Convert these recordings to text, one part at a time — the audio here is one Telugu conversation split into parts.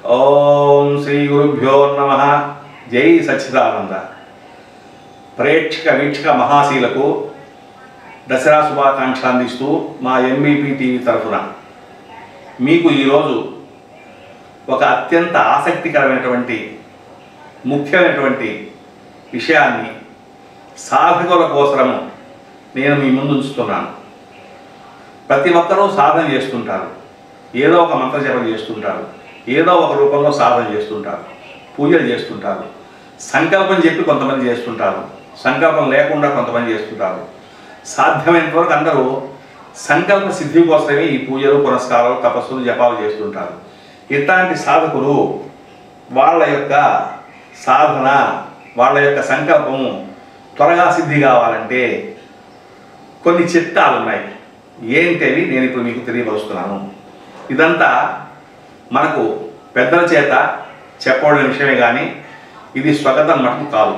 ఓం శ్రీ గురుభ్యో నమ జై సచ్చిదానంద ప్రేక్షక వీక్షక మహాశీలకు దసరా శుభాకాంక్షలు అందిస్తూ మా ఎంబీపీ టీవీ తరఫున మీకు ఈరోజు ఒక అత్యంత ఆసక్తికరమైనటువంటి ముఖ్యమైనటువంటి విషయాన్ని సాధకుల కోసము నేను మీ ముందు ఉంచుతున్నాను ప్రతి ఒక్కరూ సాధన చేస్తుంటారు ఏదో ఒక మంత్ర జపం చేస్తుంటారు ఏదో ఒక రూపంలో సాధన చేస్తుంటారు పూజలు చేస్తుంటారు సంకల్పం చెప్పి కొంతమంది చేస్తుంటారు సంకల్పం లేకుండా కొంతమంది చేస్తుంటారు సాధ్యమైనంత వరకు అందరూ సంకల్ప సిద్ధి కోసమే ఈ పూజలు పురస్కారాలు తపస్సులు జపాలు చేస్తుంటారు ఇట్లాంటి సాధకులు వాళ్ళ యొక్క సాధన వాళ్ళ యొక్క సంకల్పము త్వరగా సిద్ధి కావాలంటే కొన్ని చిట్టాలు ఉన్నాయి ఏంటవి నేను ఇప్పుడు మీకు తెలియపరుస్తున్నాను ఇదంతా మనకు పెద్దల చేత చెప్పబడిన విషయమే కానీ ఇది స్వగతం మటుకు కాదు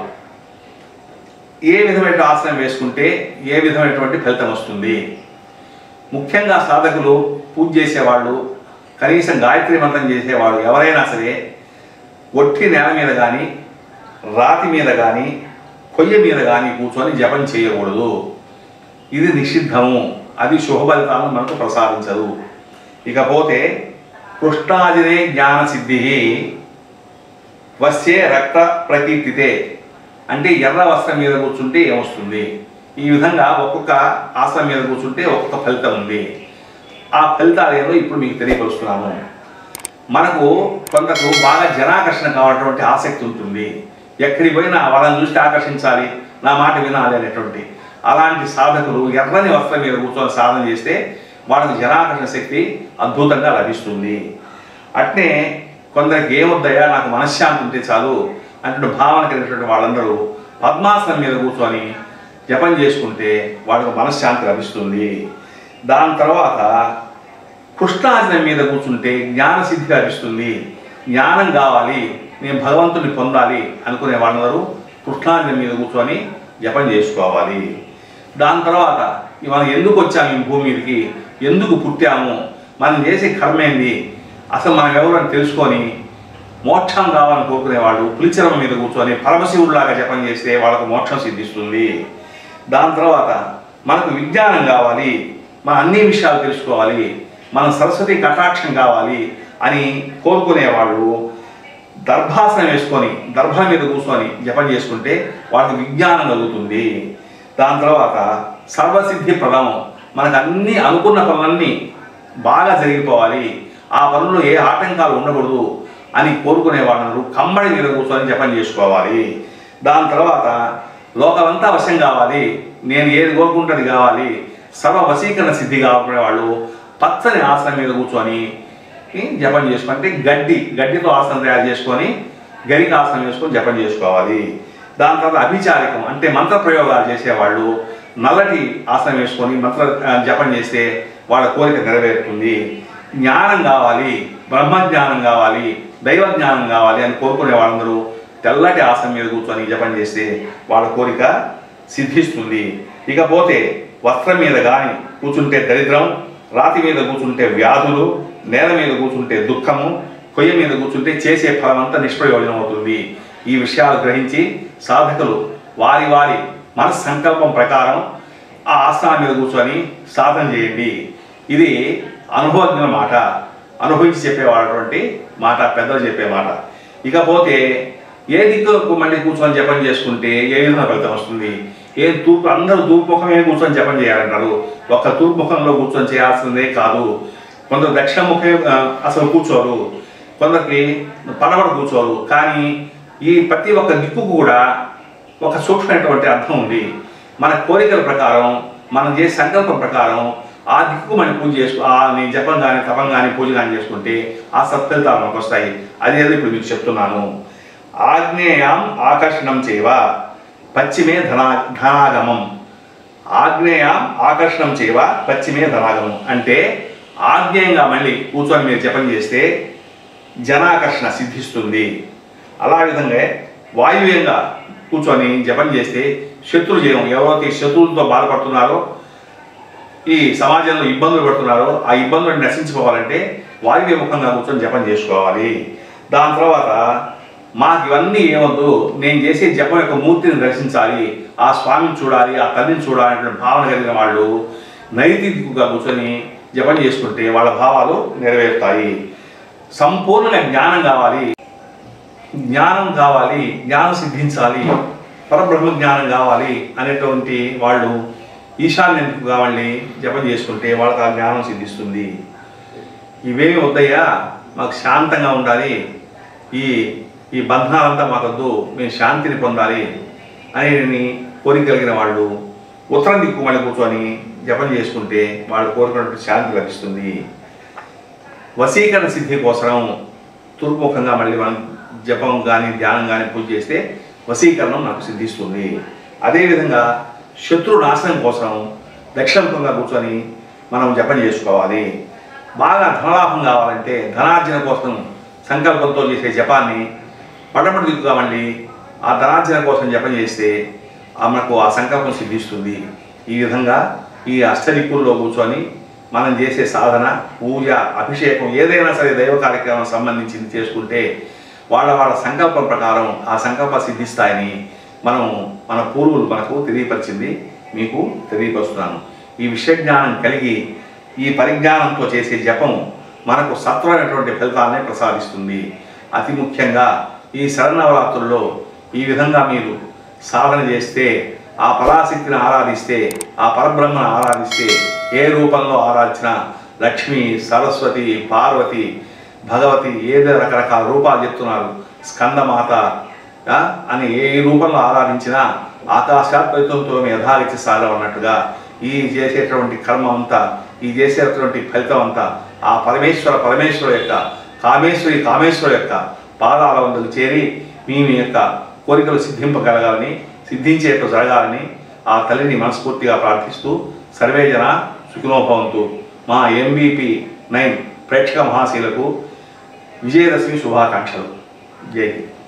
ఏ విధమైన ఆసనం వేసుకుంటే ఏ విధమైనటువంటి ఫలితం వస్తుంది ముఖ్యంగా సాధకులు పూజ చేసేవాళ్ళు కనీసం గాయత్రి మంత్రం చేసేవాళ్ళు ఎవరైనా సరే ఒట్టి నేల మీద కానీ రాతి మీద కానీ కొయ్య మీద కానీ కూర్చొని జపం చేయకూడదు ఇది నిషిద్ధము అది శుభ ఫలితాలను మనకు ప్రసాదించదు ఇకపోతే కృష్ణాజినే జ్ఞాన సిద్ధి వస్యే రక్త ప్రకీర్తితే అంటే ఎర్ర వస్త్రం మీద కూర్చుంటే ఏమొస్తుంది ఈ విధంగా ఒక్కొక్క ఆసనం మీద కూర్చుంటే ఒక్కొక్క ఫలితం ఉంది ఆ ఫలితాలు ఏదో ఇప్పుడు మీకు తెలియపరుస్తున్నాను మనకు కొందరు బాగా జనాకర్షణ కావాలటువంటి ఆసక్తి ఉంటుంది ఎక్కడికి పోయినా వాళ్ళని చూస్తే ఆకర్షించాలి నా మాట వినాలి అనేటువంటి అలాంటి సాధకులు ఎర్రని వస్త్రం మీద కూర్చొని సాధన చేస్తే వాళ్ళకి జనాకర్షణ శక్తి అద్భుతంగా లభిస్తుంది అట్నే కొందరికి ఏమొద్దయా నాకు మనశ్శాంతి ఉంటే చాలు అంటే భావన కలిగినటువంటి వాళ్ళందరూ పద్మాసనం మీద కూర్చొని జపం చేసుకుంటే వాళ్ళకు మనశ్శాంతి లభిస్తుంది దాని తర్వాత కృష్ణాజనం మీద కూర్చుంటే జ్ఞానసిద్ధి లభిస్తుంది జ్ఞానం కావాలి నేను భగవంతుని పొందాలి అనుకునే వాళ్ళందరూ కృష్ణాజనం మీద కూర్చొని జపం చేసుకోవాలి దాని తర్వాత మనం ఎందుకు వచ్చాము ఈ భూమి మీదకి ఎందుకు పుట్టాము మనం చేసే కర్మ ఏంది అసలు మనం ఎవరని తెలుసుకొని మోక్షం కావాలని కోరుకునే వాళ్ళు పులిచరమ మీద కూర్చొని పరమశివుడిలాగా జపం చేస్తే వాళ్ళకు మోక్షం సిద్ధిస్తుంది దాని తర్వాత మనకు విజ్ఞానం కావాలి మన అన్ని విషయాలు తెలుసుకోవాలి మన సరస్వతి కటాక్షం కావాలి అని కోరుకునే వాళ్ళు దర్భాసనం వేసుకొని దర్భ మీద కూర్చొని జపం చేసుకుంటే వాళ్ళకి విజ్ఞానం కలుగుతుంది దాని తర్వాత సర్వసిద్ధి ప్రదం మనకు అన్ని అనుకున్న పనులన్నీ బాగా జరిగిపోవాలి ఆ పనుల్లో ఏ ఆటంకాలు ఉండకూడదు అని కోరుకునే వాళ్ళను కమ్మడి మీద కూర్చొని జపం చేసుకోవాలి దాని తర్వాత లోకమంతా వశం కావాలి నేను ఏది కోరుకుంటుంది కావాలి సర్వ వశీకరణ సిద్ధి కావాలనే వాళ్ళు పచ్చని ఆసనం మీద కూర్చొని ఈ జపం చేసుకుంటే గడ్డి గడ్డితో ఆసనం తయారు చేసుకొని గరిక ఆసనం వేసుకొని జపం చేసుకోవాలి దాని తర్వాత అభిచారికం అంటే మంత్ర ప్రయోగాలు చేసేవాళ్ళు నల్లటి ఆసనం వేసుకొని మంత్ర ఆ, జపం చేస్తే వాళ్ళ కోరిక నెరవేరుతుంది జ్ఞానం కావాలి బ్రహ్మజ్ఞానం కావాలి దైవ జ్ఞానం కావాలి అని కోరుకునే వాళ్ళందరూ తెల్లటి ఆసనం మీద కూర్చొని జపం చేస్తే వాళ్ళ కోరిక సిద్ధిస్తుంది ఇకపోతే వస్త్రం మీద కానీ కూర్చుంటే దరిద్రం రాతి మీద కూర్చుంటే వ్యాధులు నేల మీద కూర్చుంటే దుఃఖము కొయ్య మీద కూర్చుంటే చేసే ఫలం అంతా నిష్ప్రయోజనం అవుతుంది ఈ విషయాలు గ్రహించి సాధకులు వారి వారి మనస్సంకల్పం ప్రకారం ఆ ఆసనం మీద కూర్చొని సాధన చేయండి ఇది అనుభవజ్ఞుల మాట అనుభవించి చెప్పేవాడటువంటి మాట పెద్దలు చెప్పే మాట ఇకపోతే ఏ దిక్కు మళ్ళీ కూర్చొని జపం చేసుకుంటే ఏ విధంగా ఫలితం వస్తుంది ఏ తూర్పు అందరూ తూర్పు ముఖమే కూర్చొని జపం చేయాలంటారు ఒక్క తూర్పు ముఖంలో కూర్చొని చేయాల్సిందే కాదు కొందరు దక్షిణ ముఖమే ఆ, అసలు కూర్చోరు కొందరికి పడవడ కూర్చోరు కానీ ఈ ప్రతి ఒక్క దిక్కుకు కూడా ఒక సూక్ష్మమైనటువంటి అర్థం ఉంది మన కోరికల ప్రకారం మనం చేసే సంకల్పం ప్రకారం ఆ దిక్కు మనం పూజ చేసుకో ఆ నేను జపం కానీ తపం కానీ పూజ కానీ చేసుకుంటే ఆ సత్ఫలితాలు మనకు వస్తాయి అదేదో ఇప్పుడు మీకు చెప్తున్నాను ఆగ్నేయం ఆకర్షణం చేవ పశ్చిమే ధనా ధనాగమం ఆగ్నేయం ఆకర్షణం చేవ పశ్చిమే ధనాగమం అంటే ఆగ్నేయంగా మళ్ళీ కూర్చొని మీరు జపం చేస్తే జనాకర్షణ సిద్ధిస్తుంది అలా విధంగా వాయువ్యంగా కూర్చొని జపం చేస్తే శత్రు జయం ఎవరైతే శత్రువులతో బాధపడుతున్నారో ఈ సమాజంలో ఇబ్బందులు పడుతున్నారో ఆ ఇబ్బందులను నశించుకోవాలంటే వాయువ్య ముఖంగా కూర్చొని జపం చేసుకోవాలి దాని తర్వాత మాకు ఇవన్నీ ఏమొద్దు నేను చేసే జపం యొక్క మూర్తిని దర్శించాలి ఆ స్వామిని చూడాలి ఆ తల్లిని చూడాలి అనే భావన కలిగిన వాళ్ళు నైతికుగా కూర్చొని జపం చేసుకుంటే వాళ్ళ భావాలు నెరవేరుతాయి సంపూర్ణంగా జ్ఞానం కావాలి జ్ఞానం కావాలి జ్ఞానం సిద్ధించాలి పరబ్రహ్మ జ్ఞానం కావాలి అనేటువంటి వాళ్ళు ఈశాన్యంకు కావాలి జపం చేసుకుంటే వాళ్ళకి ఆ జ్ఞానం సిద్ధిస్తుంది ఇవేమి వద్దయ్యా మాకు శాంతంగా ఉండాలి ఈ ఈ బంధనాలంతా మాకొద్దు మేము శాంతిని పొందాలి అని కోరిక కలిగిన వాళ్ళు ఉత్తరం దిక్కు మళ్ళీ కూర్చొని జపం చేసుకుంటే వాళ్ళు కోరుకున్నటువంటి శాంతి లభిస్తుంది వశీకరణ సిద్ధి కోసం తూర్పుముఖంగా మళ్ళీ మనం జపం కానీ ధ్యానం కానీ పూజ చేస్తే వశీకరణం నాకు సిద్ధిస్తుంది అదేవిధంగా శత్రు నాశనం కోసం దక్షిణముఖంగా కూర్చొని మనం జపం చేసుకోవాలి బాగా ధనలాభం కావాలంటే ధనార్జన కోసం సంకల్పంతో చేసే జపాన్ని పడమటి దిక్కుగా మళ్ళీ ఆ ధనార్జన కోసం జపం చేస్తే ఆ మనకు ఆ సంకల్పం సిద్ధిస్తుంది ఈ విధంగా ఈ అష్టదిక్కుల్లో కూర్చొని మనం చేసే సాధన పూజ అభిషేకం ఏదైనా సరే దైవ కార్యక్రమం సంబంధించింది చేసుకుంటే వాళ్ళ వాళ్ళ సంకల్పం ప్రకారం ఆ సంకల్ప సిద్ధిస్తాయని మనం మన పూర్వులు మనకు తెలియపరిచింది మీకు తెలియపరుస్తున్నాను ఈ విషయ జ్ఞానం కలిగి ఈ పరిజ్ఞానంతో చేసే జపం మనకు సత్వమైనటువంటి ఫలితాలనే ప్రసాదిస్తుంది అతి ముఖ్యంగా ఈ శరణవరాత్రుల్లో ఈ విధంగా మీరు సాధన చేస్తే ఆ పరాశక్తిని ఆరాధిస్తే ఆ పరబ్రహ్మను ఆరాధిస్తే ఏ రూపంలో ఆరాధించినా లక్ష్మి సరస్వతి పార్వతి భగవతి ఏదో రకరకాల రూపాలు చెప్తున్నారు స్కందమాత ఆ, అని ఏ రూపంలో ఆరాధించినా ఆకాశాత్ ఫలితంతో యథాగతి సాగం అన్నట్టుగా ఈ చేసేటువంటి కర్మ అంతా ఈ చేసేటువంటి ఫలితం అంతా ఆ పరమేశ్వర పరమేశ్వర యొక్క కామేశ్వరి కామేశ్వర యొక్క పాదాల వద్దకు చేరి మీ మీ యొక్క కోరికలు సిద్ధింపగలగాలని సిద్ధించేట్టు జరగాలని ఆ తల్లిని మనస్ఫూర్తిగా ప్రార్థిస్తూ సర్వేజన సుఖినోభవంతు మా ఎంబీపీ నైన్ ప్రేక్షక మహాశీలకు విజయదశమి శుభాకాంక్షలు జై హింద్